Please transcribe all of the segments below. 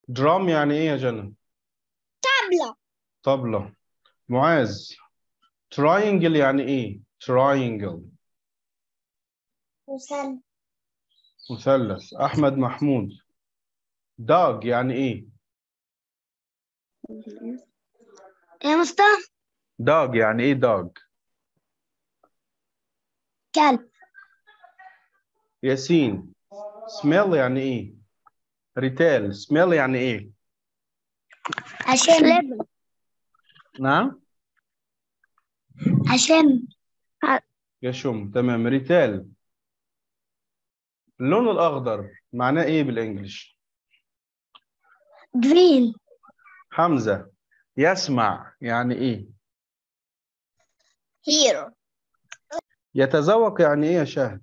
درام يعني ايه يا جنى طبلة طبلة معاذ تراينجل يعني ايه تراينجل مثلث مثلث احمد محمود داج يعني ايه يا مصطفى داج يعني ايه داج كلب ياسين سميل يعني ايه ريتال سميل يعني ايه عشان نعم عشان يشم تمام ريتال اللون الاخضر معناه ايه بالانجلش جرين حمزة يسمع يعني ايه هيرو يتذوق يعني ايه يا شهد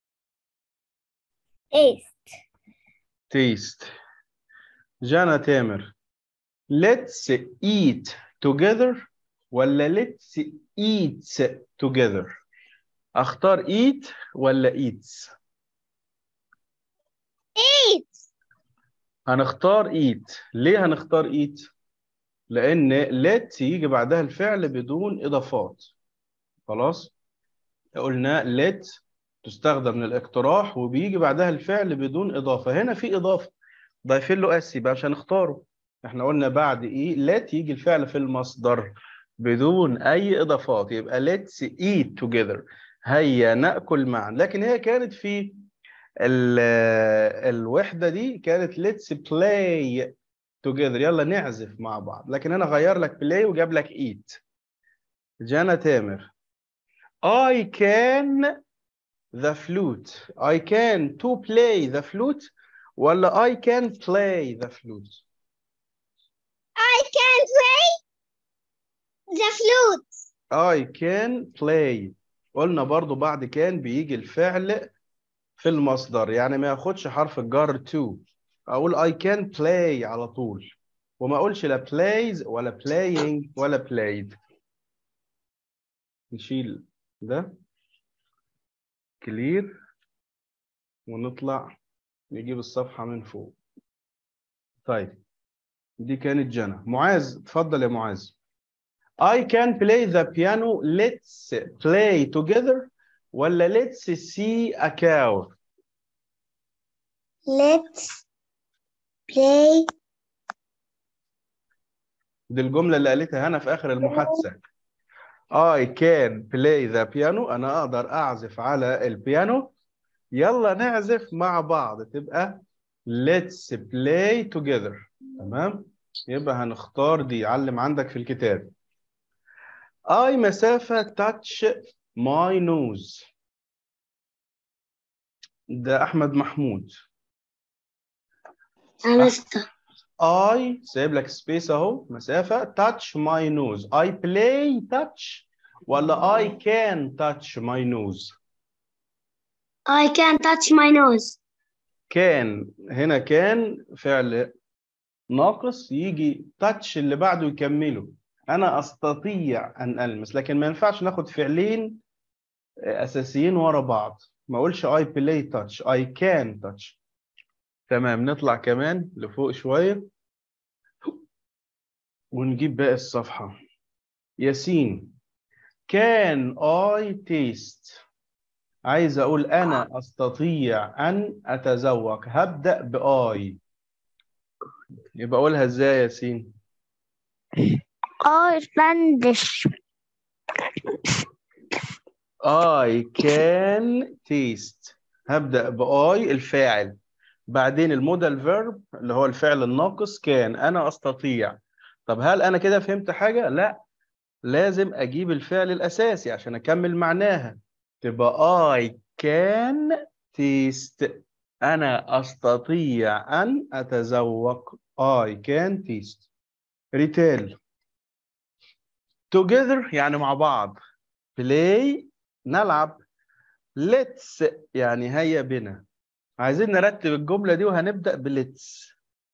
ايس taste جانا تامر let's eat together ولا let's eat together اختار eat ولا eats ايت هنختار eat ليه هنختار eat لان let يجي بعدها الفعل بدون اضافات خلاص قلنا let تستخدم للاقتراح وبيجي بعدها الفعل بدون اضافه هنا في اضافه ضايفين له اس يبقى عشان نختاره احنا قلنا بعد ايه let يجي الفعل في المصدر بدون اي اضافات يبقى let's eat together هيا ناكل معا لكن هي كانت في ال- الوحده دي كانت let's play together يلا نعزف مع بعض لكن انا غير لك play وجاب لك eat جانا تامر I can the flute I can to play the flute ولا I can play the flute I can play the flute I can play قلنا برضو بعد كان بيجي الفعل في المصدر يعني ما ياخدش حرف الجر to اقول I can play على طول وما اقولش لا plays ولا playing ولا played نشيل ده كلير ونطلع نجيب الصفحة من فوق طيب دي كانت جنى معاذ اتفضل يا معاذ I can play the piano let's play together ولا let's see a cow let's play دي الجملة اللي قالتها هنا في آخر المحادثة I can play the piano أنا أقدر أعزف على البيانو يلا نعزف مع بعض تبقى let's play together تمام يبقى هنختار دي علم عندك في الكتاب I مسافة touch my nose ده أحمد محمود يا مصطفى I سايب لك سبيس اهو مسافة touch my nose I play touch ولا I can touch my nose I can touch my nose كان هنا كان فعل ناقص يجي touch اللي بعده يكمله أنا أستطيع أن ألمس لكن ما ينفعش ناخد فعلين أساسيين ورا بعض ما أقولش I play touch I can touch تمام نطلع كمان لفوق شوية ونجيب باقي الصفحة ياسين can I taste عايز أقول أنا أستطيع أن أتذوق هبدأ بآي يبقى أقولها إزاي يا ياسين I Spanish I can taste هبدأ بآي الفاعل بعدين المودال فيرب اللي هو الفعل الناقص كان أنا أستطيع طب هل أنا كده فهمت حاجة؟ لا لازم أجيب الفعل الأساسي عشان أكمل معناها تبقى I can taste أنا أستطيع أن أتذوق I can taste ريتيل together يعني مع بعض play نلعب let's يعني هيا بنا عايزين نرتب الجملة دي وهنبدأ بليتس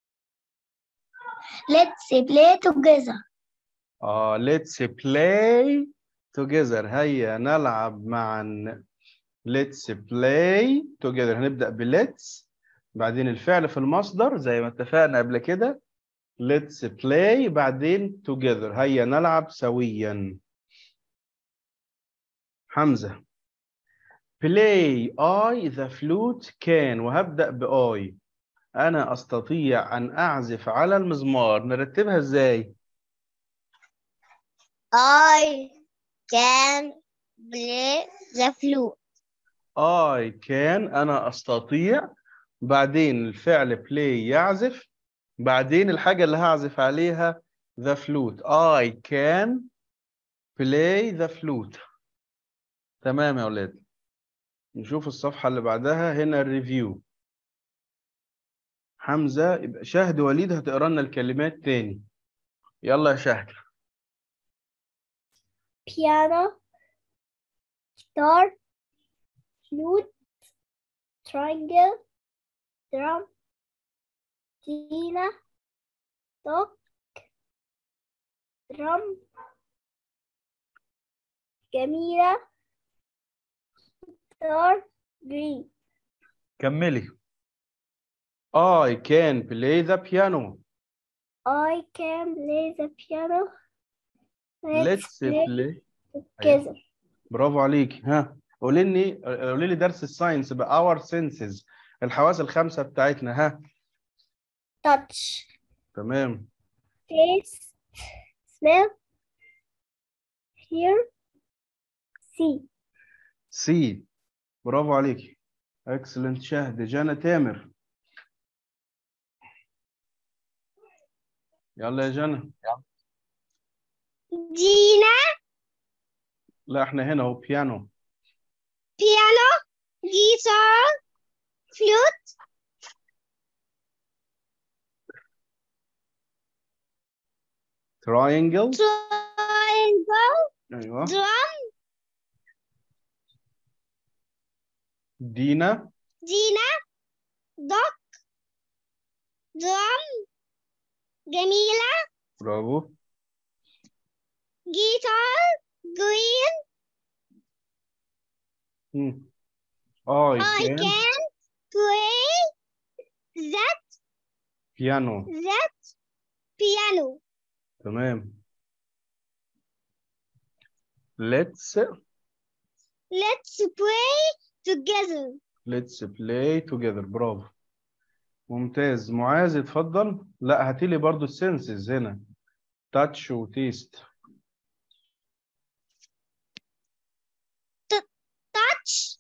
let's play together اه let's play together هيا نلعب معا let's play together هنبدأ ب let's بعدين الفعل في المصدر زي ما اتفقنا قبل كده let's play بعدين together هيا نلعب سويا حمزة play I the flute can وهبدأ بآي أنا أستطيع أن أعزف على المزمار نرتبها إزاي؟ I can play the flute. I can أنا أستطيع بعدين الفعل play يعزف بعدين الحاجة اللي هعزف عليها the flute I can play the flute تمام يا أولاد نشوف الصفحة اللي بعدها هنا الريفيو حمزة يبقى شهد وليد هتقرا لنا الكلمات تاني يلا يا شهد Piano, guitar, flute, triangle, drum, tina, dog, drum, جميلة, guitar, green. كملي I can play the piano I can play the piano. let's play together. برافو عليك ها قولي لي قولي لي درس الساينس بقى our senses الحواس الخمسة بتاعتنا ها Touch, تمام taste, smell, hear, see. سي برافو عليك اكسلنت شهد جانا تامر يلا يا جانا Gina, لا احنا هنا اهو بيانو piano, guitar, flute, تراينجل triangle, ايوه drum, دينا Gina, dog, drum, جميلة, برافو guitar, green, مم. I I can can play that, piano that piano. تمام let's Let's play together. let's play together برافو ممتاز معاذ اتفضل لا هاتي لي برضو السنسز هنا تاتش وتيست Touch,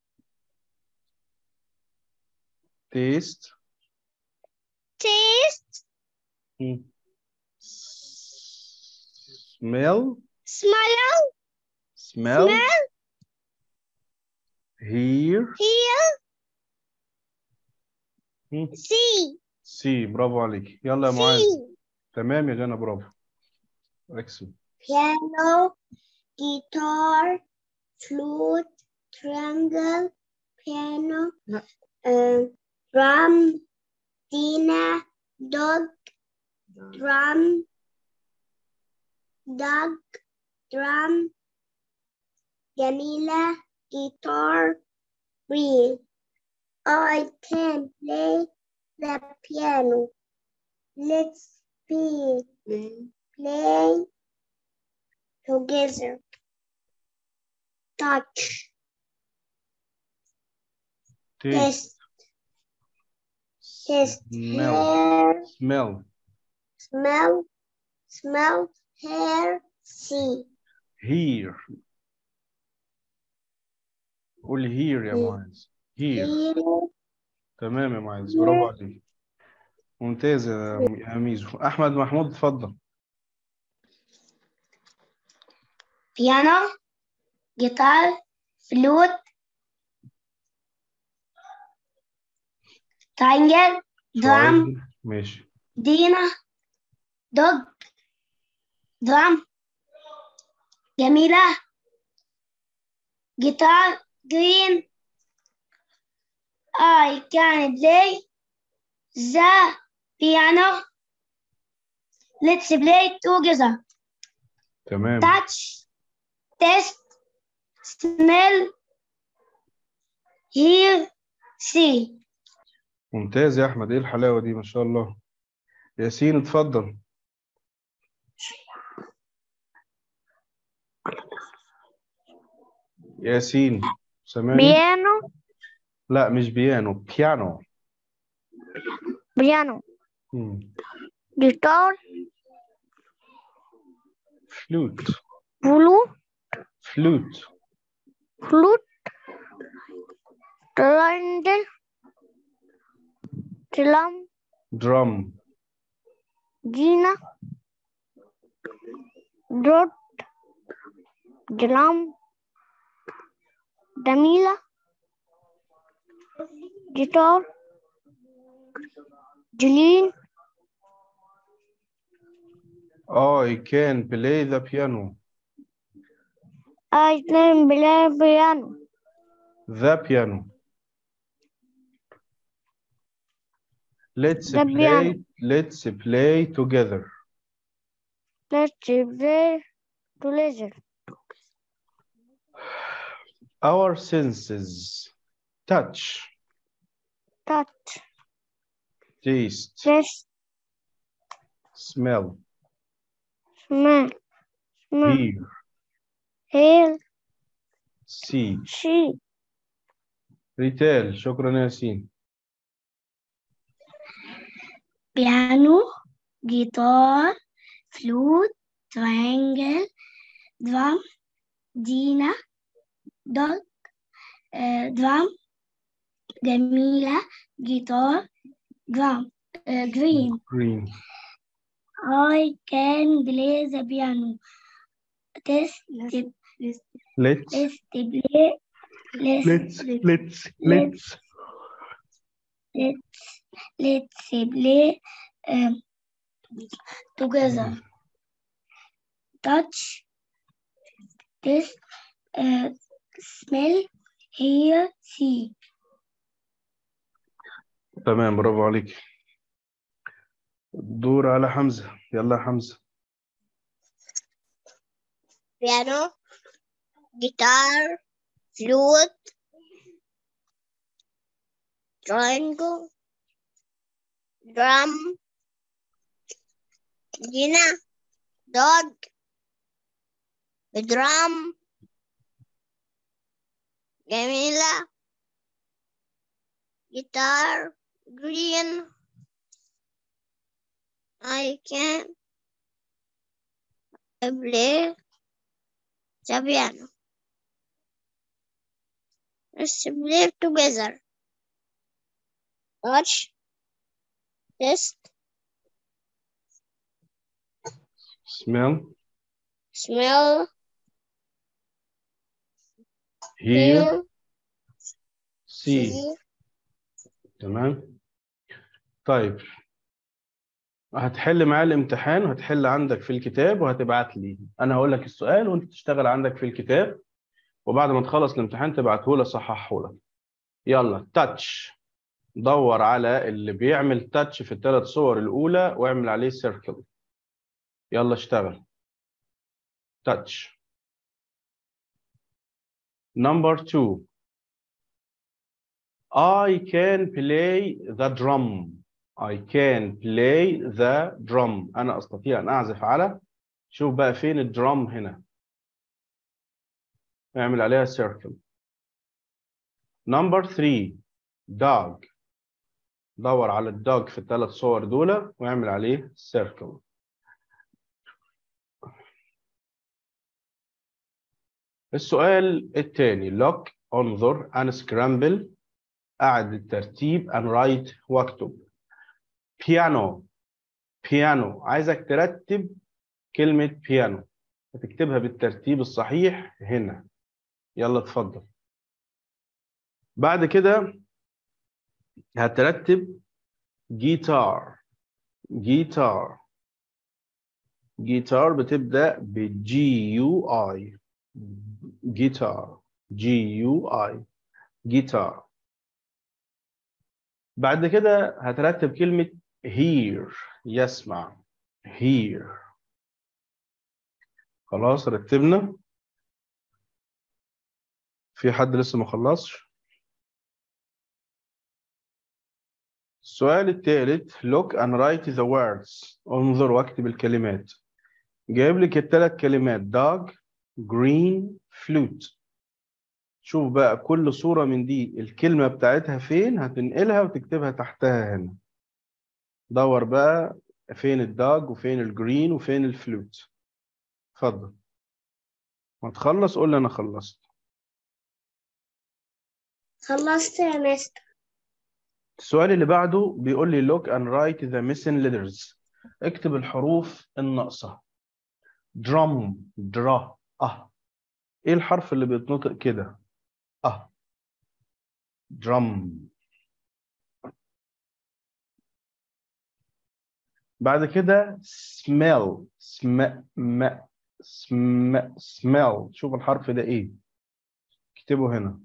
تيست taste, smell smell, smell smell, hear hear, مم. see, سي برافو عليك يلا يا معاذ see. تمام يا جانا برافو اكسل Piano, guitar, flute, triangle, piano, um, drum, tina, dog, drum, dog, drum, Jamila, guitar, reed. I can play the piano. Let's be play together. Touch, تيست taste, taste, smell hair, smell smell, smell, hair, see. hear قول hear يا مم. معاذ hear Hear, تمام يا معاذ برافو عليك ممتاز يا يا ميزو احمد محمود اتفضل piano, guitar, flute, triangle, drum, triangle. ماشي Dina, dog, drum, Jamila, guitar, green. I can play the piano. Let's play together. تمام Touch, taste, smell, hear, see. ممتاز يا احمد ايه الحلاوه دي ما شاء الله ياسين اتفضل ياسين سامعني بيانو لا مش بيانو بيانو بيانو مم. جيتار فلوت بلو فلوت فلوت تراندل تلام درام جينا دوت جلام جميلة جيتار جلين I can play the piano I can play piano the piano let's The play piano. let's play together Let's play together. our senses touch Touch, taste taste, smell smell, smell, hear hear, see see. ريتال شكرا يا ياسين piano, guitar, flute, triangle, drum, dina, dog, uh, drum, جميلة, guitar, drum, uh, green. green I can play the piano. Test, let's, let's let's play, let's, let's let's let's let's, let's play um, together. Touch, taste, uh, smell, hear, see. تمام برافو عليك الدور على حمزة يلا يا حمزة Piano, guitar, flute, triangle, drum, Gina, dog, drum, Jamila, guitar, green. I can play the piano. Let's play together. Touch, test, smell smell, hear hear, see see. تمام طيب هتحل معايا الامتحان وهتحل عندك في الكتاب وهتبعت لي انا هقول لك السؤال وانت تشتغل عندك في الكتاب وبعد ما تخلص الامتحان تبعته لي اصححه لك يلا تاتش دور على اللي بيعمل تاتش في الثلاث صور الاولى واعمل عليه سيركل يلا اشتغل تاتش نمبر 2 I can play the drum I can play the drum أنا أستطيع أن أعزف على شوف بقى فين الدرام هنا اعمل عليها circle number 3 dog دور على الدوج في الثلاث صور دول واعمل عليه circle السؤال الثاني look انظر unscramble أعد الترتيب and write واكتب piano piano عايزك ترتب كلمة piano هتكتبها بالترتيب الصحيح هنا يلا اتفضل بعد كده هترتب جيتار جيتار جيتار بتبدأ بجي يو اي جيتار جي يو اي جيتار بعد كده هترتب كلمة hear يسمع hear خلاص رتبنا في حد لسه ما خلصش السؤال الثالث look and write the words انظر واكتب الكلمات جايب لك الثلاث كلمات dog green flute شوف بقى كل صورة من دي الكلمة بتاعتها فين هتنقلها وتكتبها تحتها هنا دور بقى فين الداج وفين الجرين وفين الفلوت اتفضل ما تخلص قول لي انا خلصت خلصت يا مستر السؤال اللي بعده بيقول لي look and write the missing letters اكتب الحروف الناقصة drum درا اه ايه الحرف اللي بيتنطق كده اه drum بعد كده smell sm م sm smell شوف الحرف ده ايه اكتبه هنا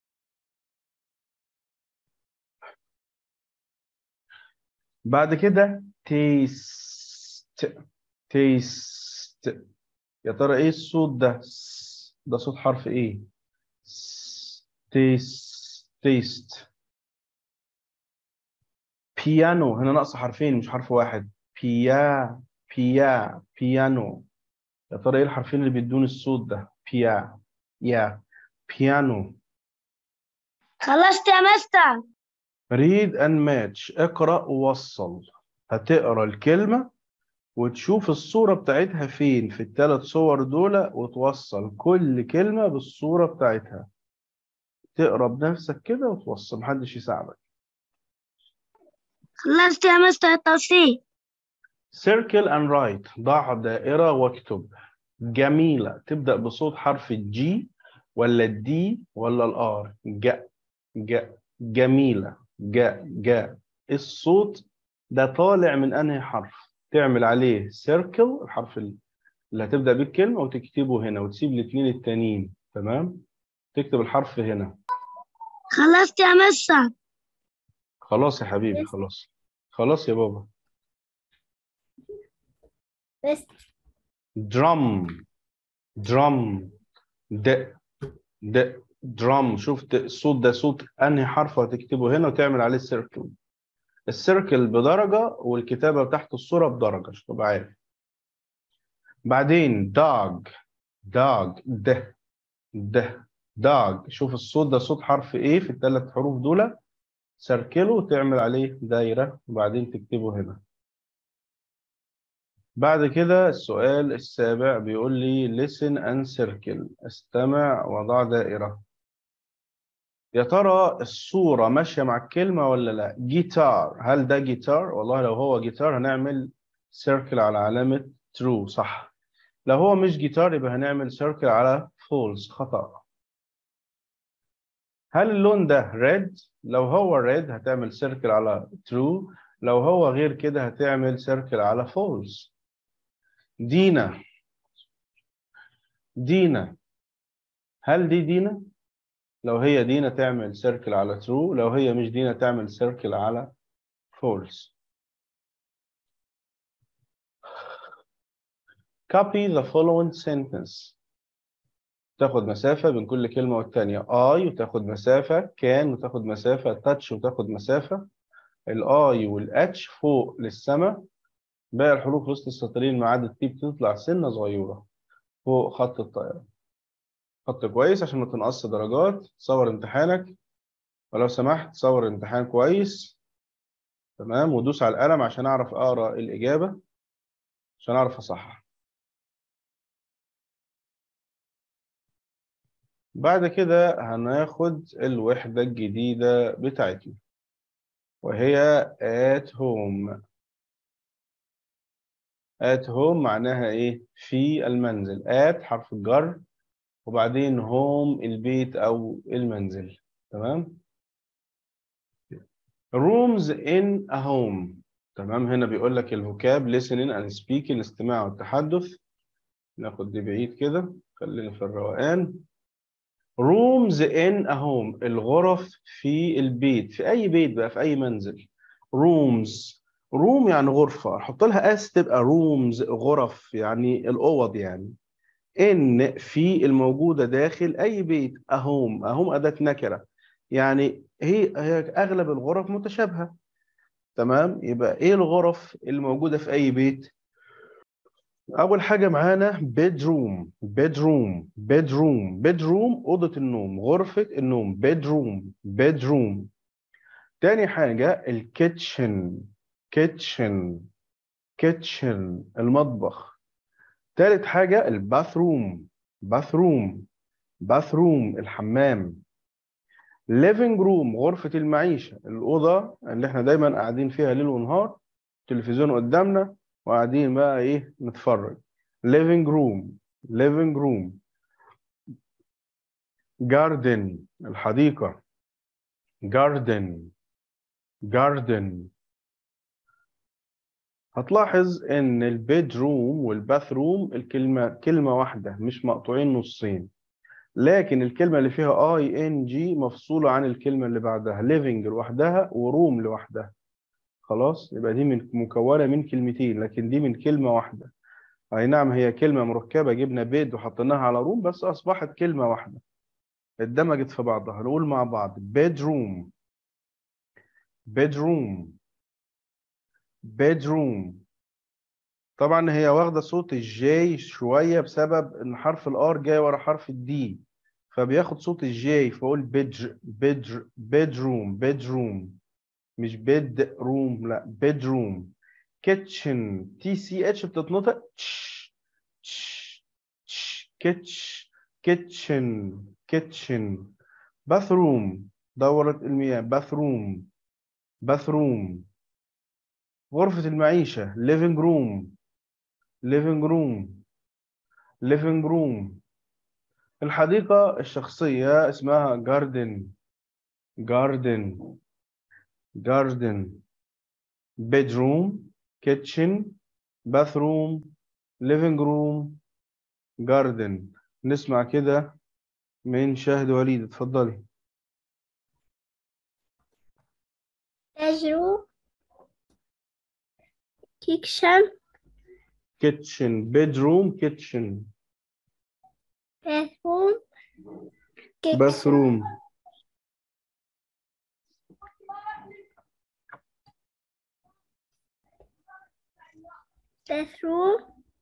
بعد كده taste taste يا ترى ايه الصوت ده س- ده صوت حرف ايه س- taste taste بيانو هنا ناقص حرفين مش حرف واحد بيا بيا بيانو يا ترى ايه الحرفين اللي بيدون الصوت ده بيا يا بيانو خلصت يا مستر read and match اقرأ ووصل هتقرأ الكلمة وتشوف الصورة بتاعتها فين في الثلاث صور دول وتوصل كل كلمة بالصورة بتاعتها تقرأ بنفسك كده وتوصل محدش يساعدك خلصت يا مستر التوصيل circle and write ضع دائرة واكتب جميلة تبدأ بصوت حرف الجي ولا الدي ولا الآر ج ج جميلة ج ج الصوت ده طالع من أنهي حرف تعمل عليه circle الحرف اللي هتبدأ بيه الكلمة وتكتبه هنا وتسيب الاثنين التانيين تمام تكتب الحرف هنا خلصت يا مستر خلاص يا حبيبي خلاص خلاص يا بابا بس drum drum د د drum شفت الصوت ده صوت انهي حرف هتكتبه هنا وتعمل عليه سيركل السيركل بدرجة والكتابة تحت الصورة بدرجة عشان تبقى عارف بعدين dog dog د د dog شوف الصوت ده صوت حرف ايه في الثلاث حروف دول سيركله وتعمل عليه دايرة وبعدين تكتبه هنا بعد كده السؤال السابع بيقول لي listen and circle استمع وضع دائرة يا ترى الصورة ماشية مع الكلمة ولا لا جيتار هل ده جيتار والله لو هو جيتار هنعمل circle على علامة true صح لو هو مش جيتار يبقى هنعمل circle على false خطأ هل اللون ده red لو هو red هتعمل circle على true لو هو غير كده هتعمل circle على false دينا دينا هل دي دينا؟ لو هي دينا تعمل سيركل على true لو هي مش دينا تعمل سيركل على false copy the following sentence تاخد مسافة بين كل كلمة والتانية I وتاخد مسافة can وتاخد مسافة touch وتاخد مسافة ال I وال H فوق للسماء باقي الحروف وسط السطرين ما عدا التي بتطلع سنة صغيرة فوق خط الطائرة خط كويس عشان ما تنقص درجات صور امتحانك ولو سمحت صور امتحان كويس تمام ودوس على القلم عشان اعرف اقرا الاجابه عشان اعرف اصحح بعد كده هناخد الوحده الجديده بتاعتنا وهي at home at home معناها ايه في المنزل at حرف الجر وبعدين home البيت او المنزل تمام rooms in a home تمام هنا بيقول لك الفوكاب listening and speaking الاستماع والتحدث ناخد دي بعيد كده خلينا في الروقان rooms in a home الغرف في البيت في اي بيت بقى في اي منزل rooms روم يعني غرفة احط لها اس تبقى rooms غرف يعني الاوض يعني ان في الموجودة داخل اي بيت اهوم اهوم اداة نكرة يعني هي هي اغلب الغرف متشابهة تمام يبقى ايه الغرف اللي موجوده في اي بيت اول حاجه معانا bedroom bedroom bedroom bedroom اوضه النوم غرفه النوم bedroom bedroom تاني حاجه الكيتشن kitchen kitchen المطبخ تالت حاجه الباثروم باثروم باثروم الحمام living room غرفة المعيشة الأوضة اللي احنا دايما قاعدين فيها ليل ونهار تلفزيون قدامنا وقاعدين بقى ايه نتفرج living room living room garden الحديقة garden garden هتلاحظ ان البيدروم والباثروم الكلمة كلمة واحدة مش مقطوعين نصين لكن الكلمة اللي فيها اي ان جي مفصولة عن الكلمة اللي بعدها living لوحدها وروم لوحدها خلاص يبقى دي من مكونة من كلمتين لكن دي من كلمة واحدة اي نعم هي كلمة مركبة جبنا بيد وحطيناها على روم بس اصبحت كلمة واحدة اتدمجت في بعضها نقول مع بعض bedroom bedroom bedroom طبعا هي واخده صوت الجي شويه بسبب ان حرف الار جاي ورا حرف الدي فبياخد صوت الجي فاقول بيدج بيدج بيدروم بيدروم مش بيد روم لا بيدروم كيتشن تي سي اتش بتتنطق تش تش تش كيتش كيتشن كيتشن باثروم دورة المياه باثروم باثروم غرفة المعيشة living room living room living room الحديقة الشخصية اسمها garden garden garden bedroom kitchen bathroom living room garden نسمع كده من شاهد وليد اتفضلي bedroom kitchen kitchen bedroom kitchen bathroom kitchen bathroom bathroom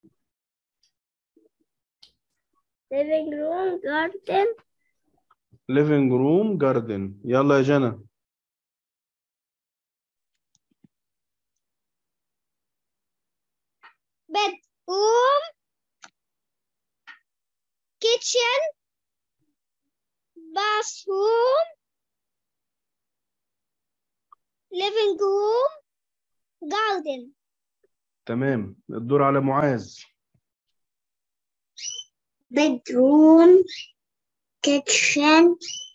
living room garden living room garden يلا يا جنى bedroom kitchen bathroom living room garden تمام الدور على معاذ bedroom kitchen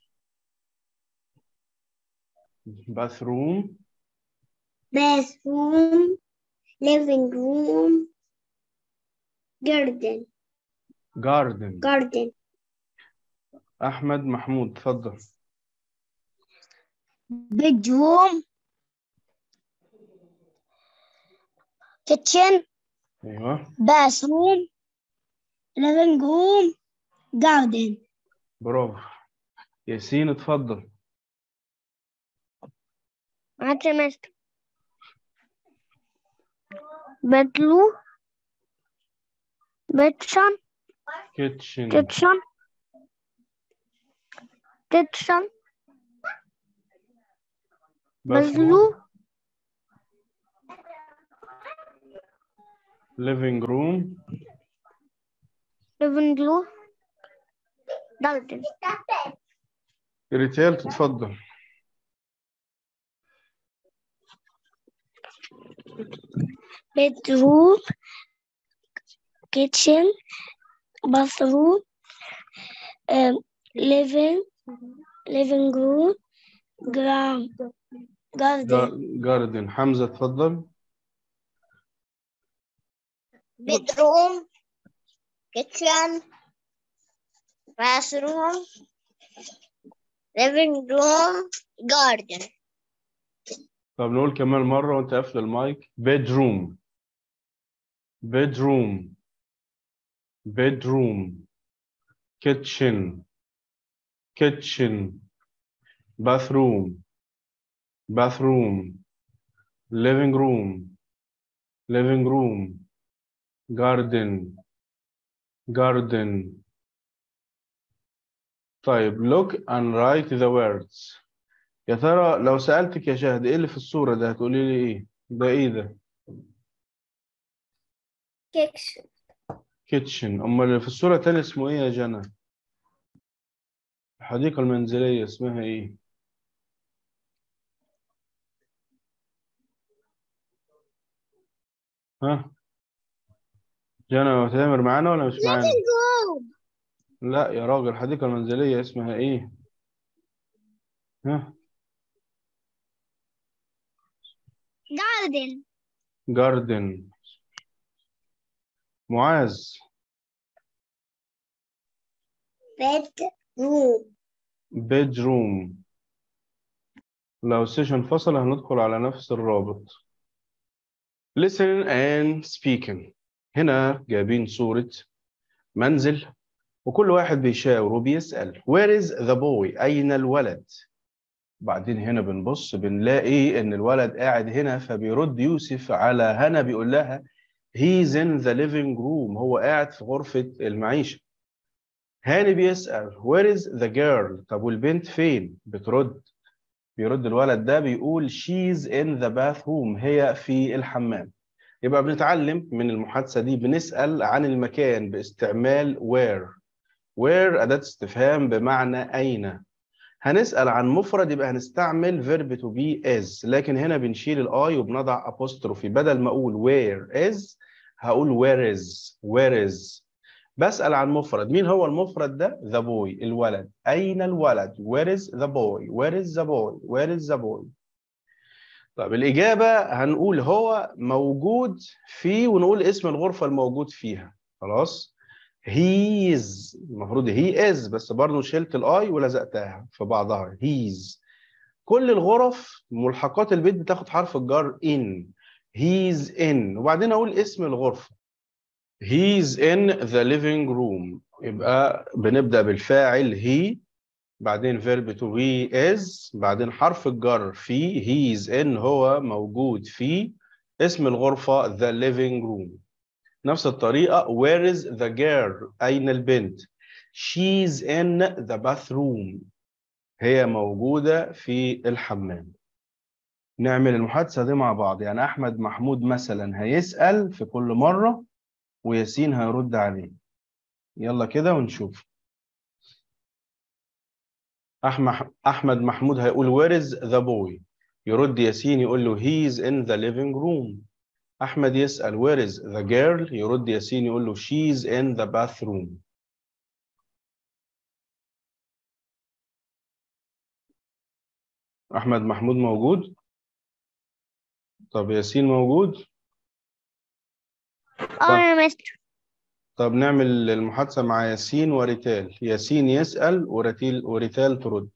bathroom bathroom living room garden garden garden احمد محمود اتفضل bedroom kitchen ايوه bathroom living room garden برافو ياسين اتفضل معاك يا مستر bedroom kitchen kitchen kitchen kitchen bathroom living room living room garden ريتال تتفضل bedroom kitchen bathroom um, living living room ground garden جاردن حمزة اتفضل bedroom kitchen bathroom living room garden طب نقول كمان مرة وانت قافل المايك bedroom bedroom bedroom kitchen kitchen bathroom bathroom living room living room garden garden طيب look and write the words يا ترى لو سألتك يا شهد ايه اللي في الصورة ده هتقولي لي ايه ده ايه ده كيكس kitchen امال اللي في الصورة التانية اسمه ايه يا جنى الحديقة المنزلية اسمها ايه ها جنى وتامر معانا ولا مش معانا لا يا راجل الحديقة المنزلية اسمها ايه ها garden جاردن معاذ bedroom bedroom لو السيشن فصل هندخل على نفس الرابط listen and speaking هنا جايبين صورة منزل وكل واحد بيشاور وبيسأل where is the boy أين الولد بعدين هنا بنبص بنلاقي إن الولد قاعد هنا فبيرد يوسف على هنا بيقول لها he's in the living room هو قاعد في غرفة المعيشة هاني بيسأل where is the girl طب والبنت فين بترد بيرد الولد ده بيقول she's in the bathroom هي في الحمام يبقى بنتعلم من المحادثة دي بنسأل عن المكان باستعمال where where أداة استفهام بمعنى أين هنسأل عن مفرد يبقى هنستعمل verb to be is لكن هنا بنشيل الاي وبنضع apostrophe بدل ما اقول where is هقول where is where is بسأل عن مفرد مين هو المفرد ده the boy الولد أين الولد where is the boy where is the boy where is the boy طب الإجابة هنقول هو موجود في ونقول اسم الغرفة الموجود فيها خلاص he is المفروض he is بس برضه شلت الاي ولزقتها في بعضها he's كل الغرف ملحقات البيت بتاخد حرف الجر in he's in وبعدين اقول اسم الغرفة he's in the living room يبقى بنبدأ بالفاعل he بعدين verb to be is بعدين حرف الجر في he's in هو موجود في اسم الغرفة the living room نفس الطريقة where is the girl أين البنت she's in the bathroom هي موجودة في الحمام نعمل المحادثة دي مع بعض يعني أحمد محمود مثلا هيسأل في كل مرة وياسين هيرد عليه يلا كده ونشوف أحمد أحمد محمود هيقول where is the boy يرد ياسين يقول له he's in the living room أحمد يسأل where is the girl يرد ياسين يقول له she's in the bathroom أحمد محمود موجود طب ياسين موجود اه مستر طب نعمل المحادثة مع ياسين وريتال ياسين يسأل وريتال وريتال ترد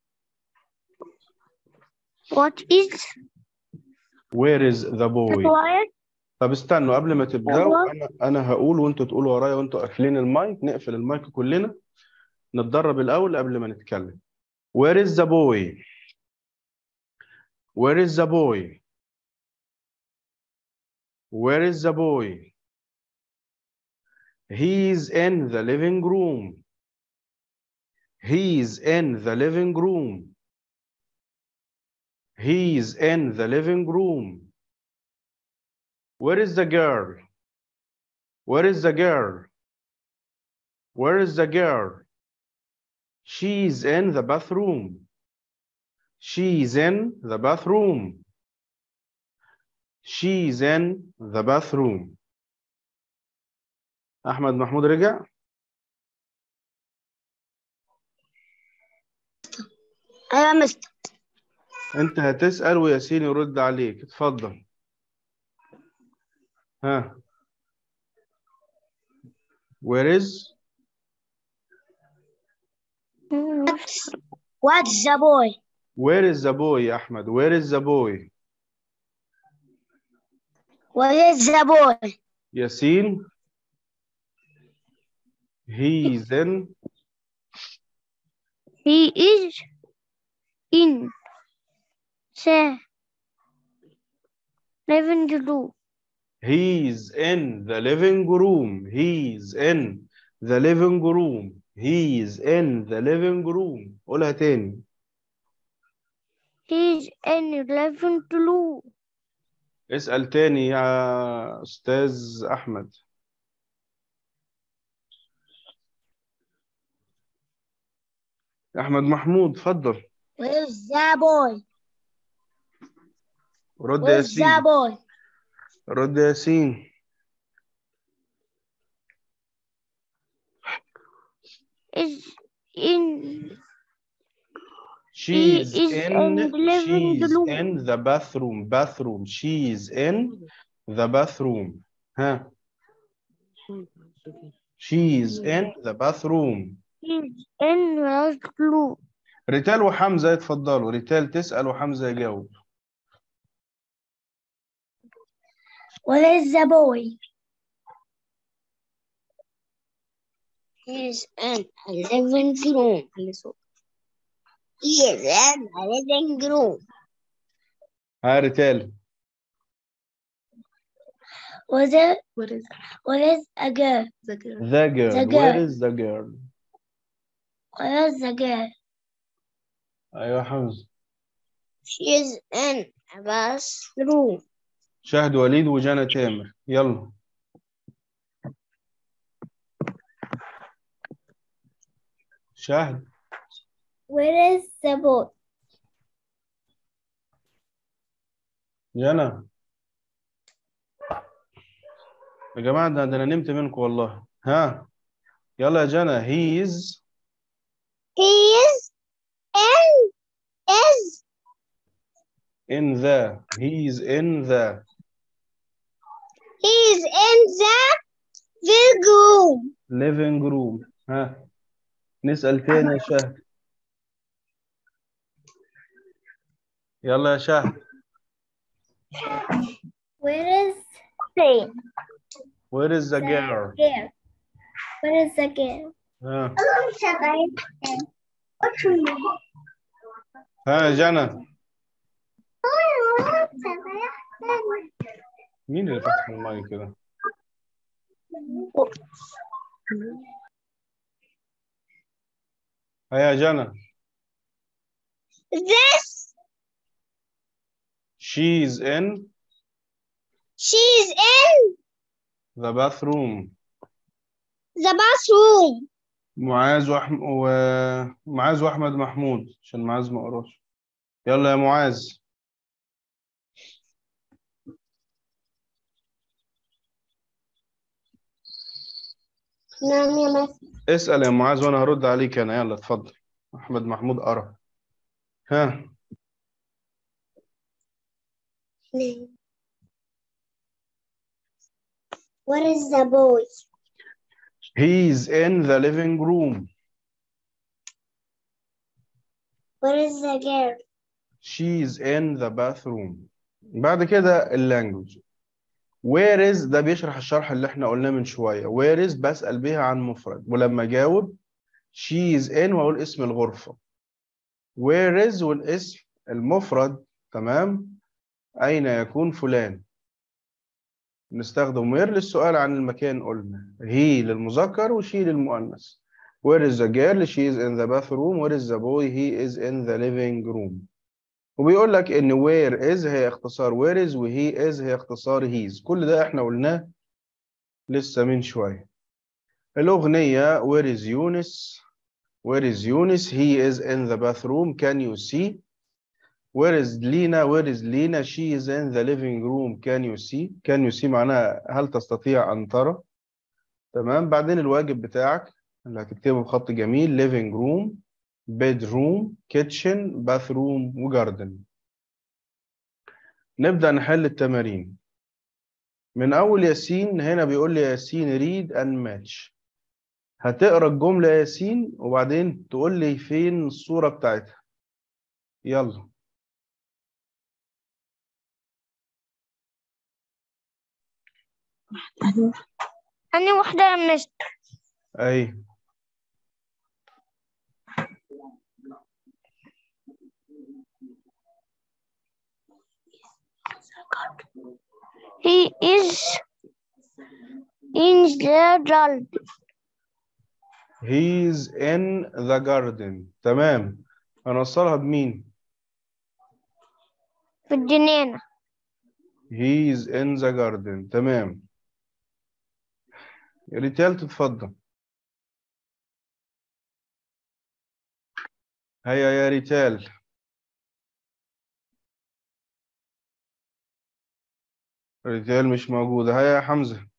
what is where is the boy required طب استنوا قبل ما تبدأوا أيوة. أنا أنا هقول وأنتوا تقولوا ورايا وأنتوا قافلين المايك نقفل المايك كلنا نتدرب الأول قبل ما نتكلم Where is the boy Where is the boy Where is the boy He's in the living room He's in the living room He's in the living room Where is the girl? Where is the girl? Where is the girl? She's in the bathroom. She's in the bathroom. She's in the bathroom. أحمد محمود رجع؟ ايوه مستر أنت هتسأل وياسين يرد عليك، اتفضل. ها. Where is? what's the boy Where is the boy يا أحمد؟ Where is the boy? where is the boy ياسين He's in he is in the living room He's in the living room. He's in the living room. He's in the living room. قولها تاني. he's in living room اسأل تاني يا أستاذ أحمد. أحمد محمود اتفضل. Where's the boy? رد يا Where's the ياسين. boy? رد يا ياسين. is in She's is in, in the living she's room. in the bathroom. Bathroom. She's in the bathroom. ها. She's in the bathroom. he's in living room ريتال وحمزة يتفضلوا ريتال تسأل وحمزة يجاوب Where is the boy? He's in a living room. He is in a living room. ها ريتال Where is What is where is a girl? the girl? the girl The where girl. is the girl Where is the girl? أيوة حمزة She is in a bathroom. شهد وليد وجانا تامر يلا شهد Where is the boy? جانا يا جماعة ده, ده أنا نمت منكم والله ها يلا يا جانا he is He is in is in the he is in the he is in the living room. living room ها نسأل تاني يا شهد يلا يا شهد Where is the where is the girl girl? Where is the girl? ها ها يا جانا مين اللي فتح المايك كده ها يا جانا This she's in she's in the bathroom the bathroom. معاذ وأحم... ومعاذ واحمد محمود عشان معاذ ما قراش يلا يا معاذ نعم يا مس اسأل يا معاذ وانا هرد عليك انا يلا اتفضل احمد محمود قرا ها Where is the boy? he's in the living room Where is the girl? she's in the bathroom بعد كده اللانجوج where is ده بيشرح الشرح اللي احنا قلناه من شوية where is بسأل بيها عن مفرد ولما جاوب she is in واقول اسم الغرفة where is والاسم المفرد تمام أين يكون فلان نستخدم where للسؤال عن المكان قلنا he للمذكر وشي للمؤنث where is the girl she is in the bathroom where is the boy he is in the living room وبيقول لك ان where is هي اختصار where is و he is هي اختصار his كل ده احنا قلناه لسه من شوية الأغنية where is Yunus where is Yunus he is in the bathroom can you see where is Lina where is Lina she is in the living room can you see can you see معناها هل تستطيع أن ترى تمام بعدين الواجب بتاعك اللي هتكتبه بخط جميل living room bedroom kitchen bathroom وجاردن نبدأ نحل التمارين من أول ياسين هنا بيقول لي ياسين read and match هتقرا الجملة يا ياسين وبعدين تقول لي فين الصورة بتاعتها يلا أنا واحدة يا مس أي He is in the garden. He's in the garden تمام هنوصلها بمين في الجنينة He's in the garden تمام ريتال تتفضل هيا يا ريتال ريتال مش موجودة هيا يا حمزة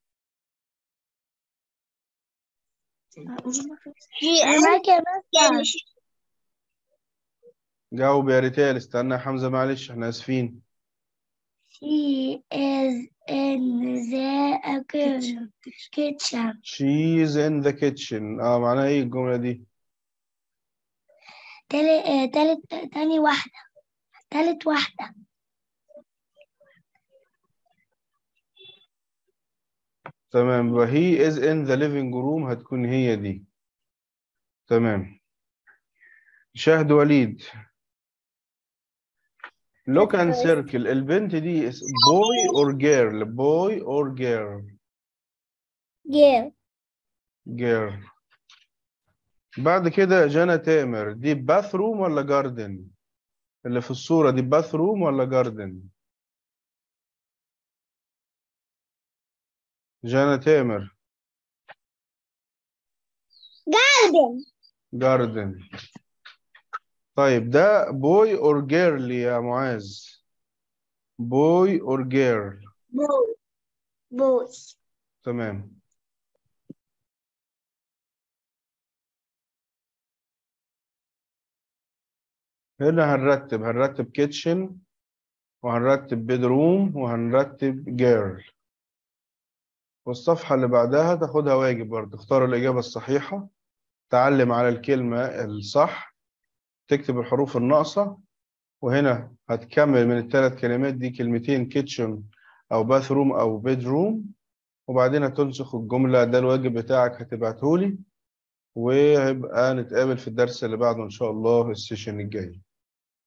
جاوب يا ريتال استنى يا حمزة معلش احنا اسفين She is in the kitchen. kitchen. She's in the kitchen اه معناها ايه الجملة دي تالت آه، تالت تاني واحدة تالت واحدة تمام يبقى he is in the living room هتكون هي دي تمام شاهد وليد look and circle البنت دي is boy or girl boy or girl girl girl بعد كده جانا تامر دي bathroom ولا garden اللي في الصورة دي bathroom ولا garden جانا تامر garden garden طيب ده boy or girl يا معاذ boy or girl boy boy تمام هنا هنرتب هنرتب kitchen وهنرتب bedroom وهنرتب girl والصفحة اللي بعدها تاخدها واجب برضه اختار الإجابة الصحيحة تعلم على الكلمة الصح تكتب الحروف الناقصة وهنا هتكمل من الثلاث كلمات دي كلمتين kitchen أو bathroom أو bedroom وبعدين هتنسخ الجملة ده الواجب بتاعك هتبعتهولي وهيبقى نتقابل في الدرس اللي بعده إن شاء الله السيشن الجاي